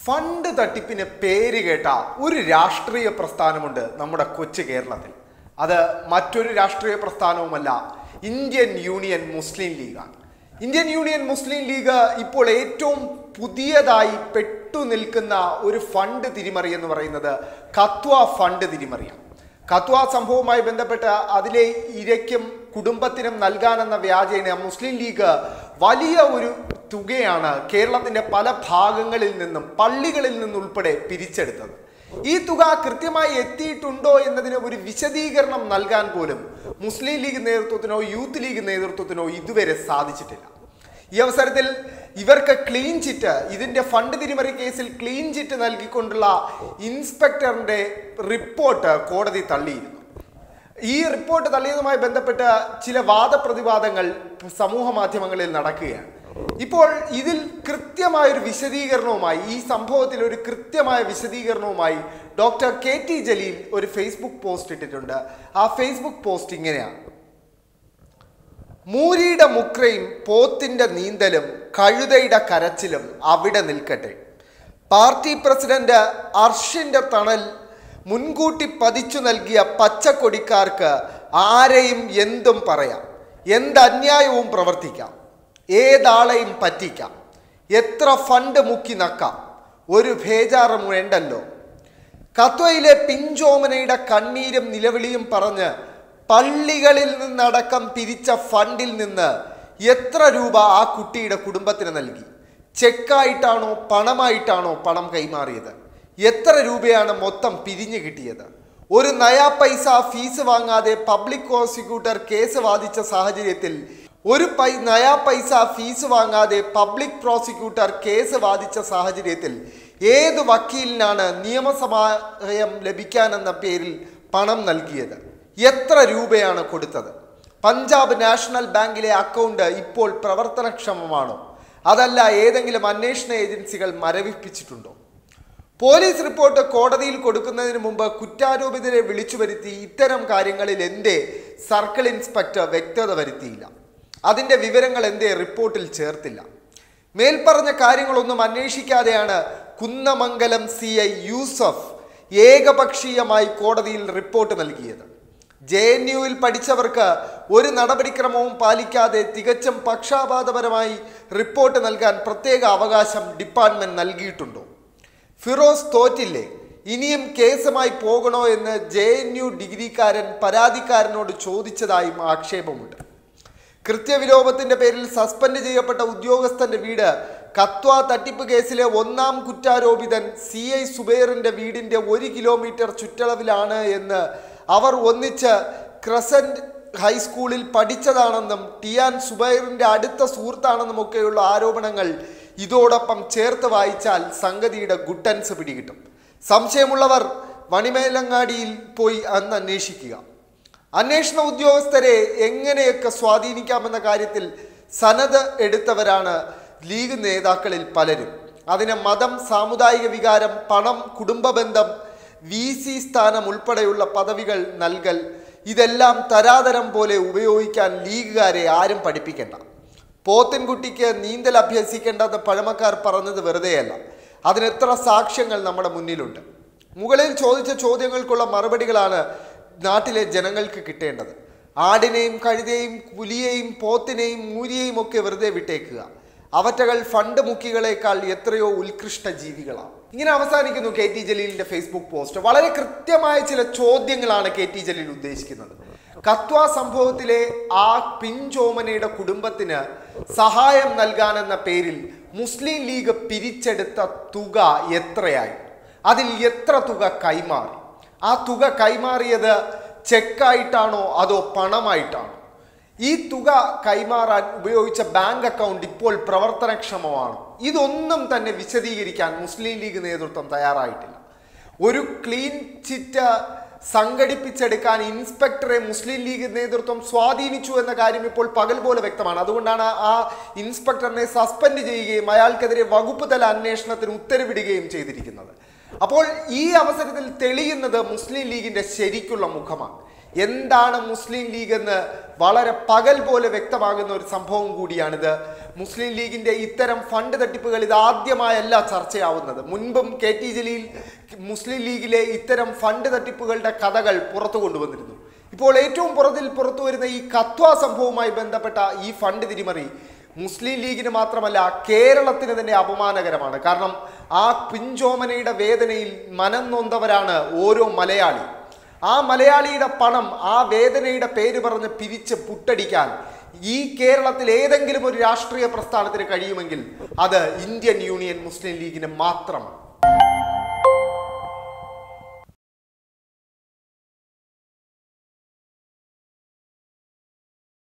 fund തട്ടിപ്പിന് പേര് കേട്ട ഒരു രാഷ്ട്രീയ പ്രസ്ഥാനമുണ്ട് നമ്മുടെ കൊച്ചു കേരളത്തിൽ അത് മറ്റൊരു രാഷ്ട്രീയ പ്രസ്ഥാനവുമല്ല ഇന്ത്യൻ യൂണിയൻ മുസ്ലിം ലീഗാണ് ഇന്ത്യൻ യൂണിയൻ മുസ്ലിം ലീഗ് ഇപ്പോൾ ഏറ്റവും പുതിയതായി പെട്ടു നിൽക്കുന്ന ഒരു ഫണ്ട് തിരിമറി എന്ന് പറയുന്നത് കത്വ ഫണ്ട് തിരിമറിയാണ് കത്വ സംഭവവുമായി ബന്ധപ്പെട്ട് അതിലെ ഇരയ്ക്കും കുടുംബത്തിനും നൽകാനെന്ന വ്യാജേന മുസ്ലിം ലീഗ് വലിയ ഒരു തുകയാണ് കേരളത്തിന്റെ പല ഭാഗങ്ങളിൽ നിന്നും പള്ളികളിൽ നിന്നുൾപ്പെടെ പിരിച്ചെടുത്തത് ഈ തുക കൃത്യമായി എത്തിയിട്ടുണ്ടോ എന്നതിന് ഒരു വിശദീകരണം നൽകാൻ പോലും മുസ്ലിം ലീഗ് നേതൃത്വത്തിനോ യൂത്ത് ലീഗ് നേതൃത്വത്തിനോ ഇതുവരെ സാധിച്ചിട്ടില്ല ഈ അവസരത്തിൽ ഇവർക്ക് ക്ലീൻ ചിറ്റ് ഇതിന്റെ ഫണ്ട് തിരിമറി കേസിൽ ക്ലീൻ ചിറ്റ് നൽകിക്കൊണ്ടുള്ള ഇൻസ്പെക്ടറിന്റെ റിപ്പോർട്ട് കോടതി തള്ളിയിരുന്നു ഈ റിപ്പോർട്ട് തള്ളിയതുമായി ബന്ധപ്പെട്ട് ചില വാദപ്രതിവാദങ്ങൾ സമൂഹ മാധ്യമങ്ങളിൽ നടക്കുകയാണ് ഇപ്പോൾ ഇതിൽ കൃത്യമായൊരു വിശദീകരണവുമായി ഈ സംഭവത്തിൽ ഒരു കൃത്യമായ വിശദീകരണവുമായി ഡോക്ടർ കെ ടി ജലീൽ ഒരു ഫേസ്ബുക്ക് പോസ്റ്റ് ഇട്ടിട്ടുണ്ട് ആ ഫേസ്ബുക്ക് പോസ്റ്റ് ഇങ്ങനെയാണ് മൂരിയുടെ മുക്രയും പോത്തിന്റെ നീന്തലും കഴുതയുടെ കരച്ചിലും അവിടെ നിൽക്കട്ടെ പാർട്ടി പ്രസിഡന്റ് അർഷിന്റെ തണൽ മുൻകൂട്ടി പതിച്ചു നൽകിയ പച്ചക്കൊടിക്കാർക്ക് ആരെയും എന്തും പറയാം എന്ത് അന്യായവും പ്രവർത്തിക്കാം ഏതാളെയും പറ്റിക്കാം എത്ര ഫണ്ട് മുക്കി നക്കാം ഒരു ഭേജാറും വേണ്ടല്ലോ കത്വയിലെ പിഞ്ചോമനയുടെ കണ്ണീരും നിലവിളിയും പറഞ്ഞ് പള്ളികളിൽ നിന്നടക്കം പിരിച്ച ഫണ്ടിൽ നിന്ന് എത്ര രൂപ ആ കുട്ടിയുടെ കുടുംബത്തിന് നൽകി ചെക്കായിട്ടാണോ പണമായിട്ടാണോ പണം കൈമാറിയത് എത്ര രൂപയാണ് മൊത്തം പിരിഞ്ഞു കിട്ടിയത് ഒരു നയാ പൈസ ഫീസ് വാങ്ങാതെ പബ്ലിക് പ്രോസിക്യൂട്ടർ കേസ് വാദിച്ച സാഹചര്യത്തിൽ ഒരു പൈ നയാ പൈസ ഫീസ് വാങ്ങാതെ പബ്ലിക് പ്രോസിക്യൂട്ടർ കേസ് വാദിച്ച സാഹചര്യത്തിൽ ഏത് വക്കീലിനാണ് നിയമസഹായം ലഭിക്കാനെന്ന പേരിൽ പണം നൽകിയത് എത്ര രൂപയാണ് കൊടുത്തത് പഞ്ചാബ് നാഷണൽ ബാങ്കിലെ അക്കൗണ്ട് ഇപ്പോൾ പ്രവർത്തനക്ഷമമാണോ അതല്ല ഏതെങ്കിലും അന്വേഷണ ഏജൻസികൾ മരവിപ്പിച്ചിട്ടുണ്ടോ പോലീസ് റിപ്പോർട്ട് കോടതിയിൽ കൊടുക്കുന്നതിന് മുമ്പ് കുറ്റാരോപിതരെ വിളിച്ചു വരുത്തി ഇത്തരം കാര്യങ്ങളിൽ എന്തേ സർക്കിൾ ഇൻസ്പെക്ടർ വ്യക്തത വരുത്തിയില്ല അതിൻ്റെ വിവരങ്ങൾ എന്തേ റിപ്പോർട്ടിൽ ചേർത്തില്ല മേൽപ്പറഞ്ഞ കാര്യങ്ങളൊന്നും അന്വേഷിക്കാതെയാണ് കുന്നമംഗലം സി ഐ യൂസഫ് ഏകപക്ഷീയമായി കോടതിയിൽ റിപ്പോർട്ട് നൽകിയത് ജെ എൻ യുവിൽ പഠിച്ചവർക്ക് ഒരു നടപടിക്രമവും പാലിക്കാതെ തികച്ചും പക്ഷാപാതപരമായി റിപ്പോർട്ട് നൽകാൻ പ്രത്യേക അവകാശം ഡിപ്പാർട്ട്മെന്റ് നൽകിയിട്ടുണ്ടോ ഫിറോസ് തോറ്റില്ലേ ഇനിയും കേസുമായി പോകണോ എന്ന് ജെ എൻ യു ഡിഗ്രിക്കാരൻ പരാതിക്കാരനോട് ചോദിച്ചതായും ആക്ഷേപമുണ്ട് കൃത്യവിലോപത്തിന്റെ പേരിൽ സസ്പെൻഡ് ചെയ്യപ്പെട്ട ഉദ്യോഗസ്ഥന്റെ വീട് കത്വ തട്ടിപ്പ് കേസിലെ ഒന്നാം കുറ്റാരോപിതൻ സി ഐ സുബൈറിന്റെ വീടിന്റെ ഒരു കിലോമീറ്റർ ചുറ്റളവിലാണ് എന്ന് അവർ ഒന്നിച്ച് ക്രസന്റ് ഹൈസ്കൂളിൽ പഠിച്ചതാണെന്നും ടിയാൻ സുബൈറിന്റെ അടുത്ത സുഹൃത്താണെന്നും ഒക്കെയുള്ള ആരോപണങ്ങൾ ഇതോടൊപ്പം ചേർത്ത് വായിച്ചാൽ സംഗതിയുടെ ഗുട്ടൻസ് പിടികിട്ടും സംശയമുള്ളവർ മണിമേലങ്ങാടിയിൽ പോയി അന്ന് അന്വേഷിക്കുക അന്വേഷണ ഉദ്യോഗസ്ഥരെ എങ്ങനെയൊക്കെ സ്വാധീനിക്കാമെന്ന കാര്യത്തിൽ സനത് എടുത്തവരാണ് ലീഗ് നേതാക്കളിൽ പലരും അതിന് മതം സാമുദായിക വികാരം പണം കുടുംബ ബന്ധം വി സി സ്ഥാനം ഉൾപ്പെടെയുള്ള പദവികൾ നൽകൽ ഇതെല്ലാം തരാതരം പോലെ ഉപയോഗിക്കാൻ ലീഗുകാരെ ആരും പഠിപ്പിക്കേണ്ട പോത്തിൻകുട്ടിക്ക് നീന്തൽ അഭ്യസിക്കേണ്ടെന്ന് പഴമക്കാർ പറഞ്ഞത് വെറുതെയല്ല അതിനെത്ര സാക്ഷ്യങ്ങൾ നമ്മുടെ മുന്നിലുണ്ട് മുകളിൽ ചോദിച്ച ചോദ്യങ്ങൾക്കുള്ള മറുപടികളാണ് നാട്ടിലെ ജനങ്ങൾക്ക് കിട്ടേണ്ടത് ആടിനെയും കഴുതയെയും പുലിയെയും പോത്തിനെയും മൂരിയെയും ഒക്കെ വെറുതെ വിട്ടേക്കുക അവറ്റകൾ ഫണ്ട് മുക്കികളെക്കാൾ എത്രയോ ഉത്കൃഷ്ട ജീവികളാണ് ഇങ്ങനെ അവസാനിക്കുന്നു കെ ടി ജലീലിന്റെ ഫേസ്ബുക്ക് പോസ്റ്റ് വളരെ കൃത്യമായ ചില ചോദ്യങ്ങളാണ് കെ ടി ജലീൽ ഉദ്ദേശിക്കുന്നത് കത്വ സംഭവത്തിലെ ആ പിഞ്ചോമനയുടെ കുടുംബത്തിന് സഹായം നൽകാനെന്ന പേരിൽ മുസ്ലിം ലീഗ് പിരിച്ചെടുത്ത തുക എത്രയായി അതിൽ എത്ര തുക കൈമാറി ആ തുക കൈമാറിയത് ചെക്കായിട്ടാണോ അതോ പണമായിട്ടാണോ ഈ തുക കൈമാറാൻ ഉപയോഗിച്ച ബാങ്ക് അക്കൗണ്ട് ഇപ്പോൾ പ്രവർത്തനക്ഷമമാണോ ഇതൊന്നും തന്നെ വിശദീകരിക്കാൻ മുസ്ലിം ലീഗ് നേതൃത്വം തയ്യാറായിട്ടില്ല ഒരു ക്ലീൻ ചിറ്റ് സംഘടിപ്പിച്ചെടുക്കാൻ ഇൻസ്പെക്ടറെ മുസ്ലിം ലീഗ് നേതൃത്വം സ്വാധീനിച്ചു എന്ന കാര്യം ഇപ്പോൾ പകൽ പോലെ വ്യക്തമാണ് അതുകൊണ്ടാണ് ആ ഇൻസ്പെക്ടറിനെ സസ്പെൻഡ് ചെയ്യുകയും അയാൾക്കെതിരെ വകുപ്പ് തല അന്വേഷണത്തിന് ഉത്തരവിടുകയും ചെയ്തിരിക്കുന്നത് അപ്പോൾ ഈ അവസരത്തിൽ തെളിയുന്നത് മുസ്ലിം ലീഗിന്റെ ശരിക്കുള്ള മുഖമാണ് എന്താണ് മുസ്ലിം ലീഗ് എന്ന് വളരെ പകൽ പോലെ വ്യക്തമാകുന്ന ഒരു സംഭവം കൂടിയാണിത് മുസ്ലിം ലീഗിന്റെ ഇത്തരം ഫണ്ട് തട്ടിപ്പുകൾ ഇത് ആദ്യമായല്ല ചർച്ചയാവുന്നത് മുൻപും കെ ടി ജലീൽ മുസ്ലിം ലീഗിലെ ഇത്തരം ഫണ്ട് തട്ടിപ്പുകളുടെ കഥകൾ പുറത്തു കൊണ്ടുവന്നിരുന്നു ഇപ്പോൾ ഏറ്റവും പുറത്തിൽ പുറത്തു വരുന്ന ഈ കത്വ സംഭവവുമായി ബന്ധപ്പെട്ട ഈ ഫണ്ട് തിരിമറി മുസ്ലിം ലീഗിന് മാത്രമല്ല കേരളത്തിന് തന്നെ അപമാനകരമാണ് കാരണം ആ പിഞ്ചോമനയുടെ വേദനയിൽ മനം നൊന്തവരാണ് ഓരോ മലയാളി ആ മലയാളിയുടെ പണം ആ വേദനയുടെ പേര് പറഞ്ഞ് പിരിച്ച് പുട്ടടിക്കാൻ ഈ കേരളത്തിൽ ഏതെങ്കിലും ഒരു രാഷ്ട്രീയ പ്രസ്ഥാനത്തിന് കഴിയുമെങ്കിൽ അത് ഇന്ത്യൻ യൂണിയൻ മുസ്ലിം ലീഗിന് മാത്രമാണ്